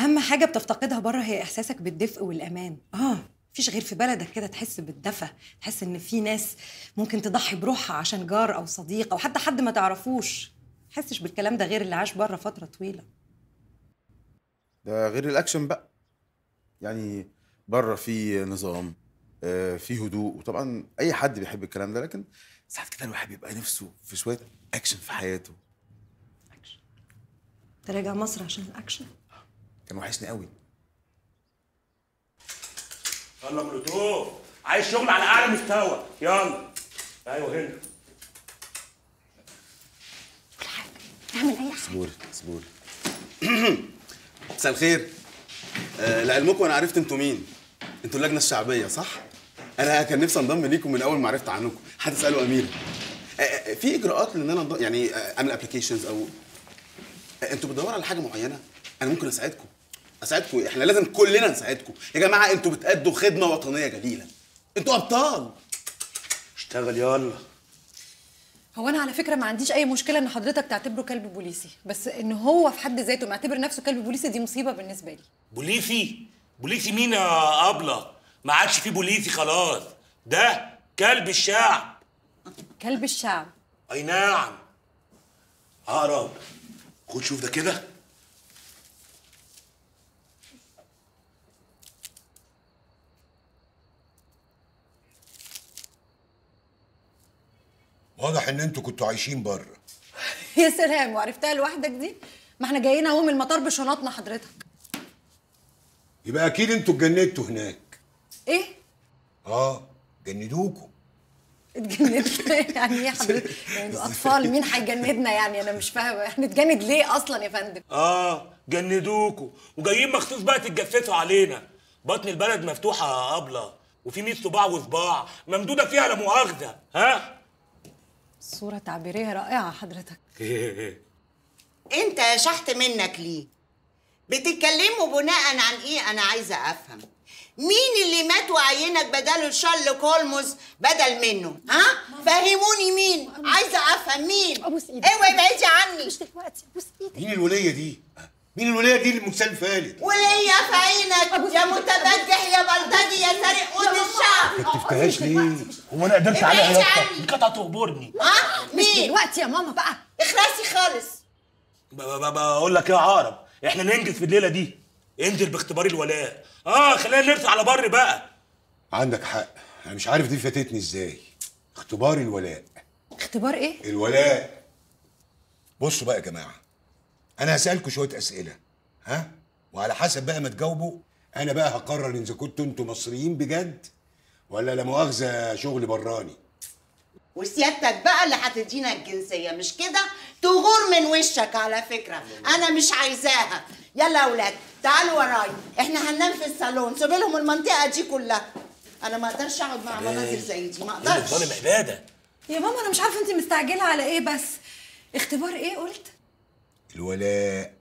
اهم حاجه بتفتقدها بره هي احساسك بالدفء والامان اه مفيش غير في بلدك كده تحس بالدفى تحس ان في ناس ممكن تضحي بروحها عشان جار او صديق او حتى حد ما تعرفوش تحسش بالكلام ده غير اللي عاش بره فتره طويله ده غير الاكشن بقى يعني بره في نظام آه، في هدوء وطبعا اي حد بيحب الكلام ده لكن ساعات كده الواحد بيبقى نفسه في شويه اكشن في حياته اكشن انت راجع مصر عشان الاكشن كان وحشني قوي يلا مولوتوف عايز شغل على اعلى مستوى يلا ايوه هنا اعمل اي حاجه صبوري صبوري مساء الخير آه لعلمكم انا عرفت انتوا مين انتوا اللجنه الشعبيه صح انا كان نفسي انضم ليكم من اول ما عرفت عنكم هتسالوا اميره آه آه، في اجراءات ان انا انضم يعني آه، اعمل ابلكيشنز او آه، انتوا بتدوروا على حاجه معينه انا ممكن اساعدكم اساعدكم احنا لازم كلنا نساعدكم يا جماعه انتوا بتأدوا خدمه وطنيه جليله انتوا ابطال اشتغل يلا هو انا على فكره ما عنديش اي مشكله ان حضرتك تعتبره كلب بوليسي بس ان هو في حد ذاته معتبر نفسه كلب بوليسي دي مصيبه بالنسبه لي بوليسي بوليسي مين يا ابله ما عادش في بوليسي خلاص ده كلب الشعب كلب الشعب اي نعم عقرب خد شوف ده كده واضح ان انتوا كنتوا عايشين بره يا سلام وعرفتها لوحدك دي ما احنا جايين اهو من المطار بشنطنا حضرتك يبقى اكيد انتوا اتجندتوا هناك ايه اه جندوكوا اتجندنا يعني ايه يا حضرتك يعني اطفال مين هيجندنا يعني انا مش فاهمه هنتجند ليه اصلا يا فندم اه جندوكوا وجايين مخصوص بقى تتجسسوا علينا بطن البلد مفتوحه يا ابله وفي 100 صباع وصباع ممدوده فيها لا مؤاخذه ها صوره تعبيريه رائعه حضرتك انت شحت منك ليه بتتكلموا بناء عن ايه انا عايزه افهم مين اللي مات وعينك بداله شارلوك هولمز بدل منه ها فهموني مين عايزه افهم مين أبوس إيدك. اوعي بعيدي عني مش دلوقتي بص ايدك مين الوليه دي مين الوليه دي اللي المثال فالت وليا في عينك يا متبجح يا بلطجي يا سارق قوت الشعب ما تفتهاش ليه هو انا قدرت ابعد عليها يا عني. اسطى دي كانت هتقبرني ها مش مين دلوقتي يا ماما بقى اخرسي خالص ب- ب- بقول لك ايه يا عقرب احنا ننجز في الليله دي انزل باختبار الولاء اه خلينا نرسى على بر بقى عندك حق انا مش عارف دي فاتتني ازاي اختبار الولاء اختبار ايه الولاء بصوا بقى يا جماعه انا هسالكم شويه اسئله ها وعلى حسب بقى ما تجاوبوا انا بقى هقرر اذا كنتوا انتوا مصريين بجد ولا لا مؤاخذه شغل براني وسيادتك بقى اللي هتدينا الجنسية مش كده؟ تغور من وشك على فكرة أنا مش عايزاها يلا يا أولاد تعالوا وراي إحنا هننام في الصالون سيبوا لهم المنطقة دي كلها أنا ما أقدرش أقعد مع مناظر زي دي ما اللي أقدرش ظالم عباده يا ماما انا مش عارفه انت مستعجله على ايه بس اختبار ايه قلت الولاء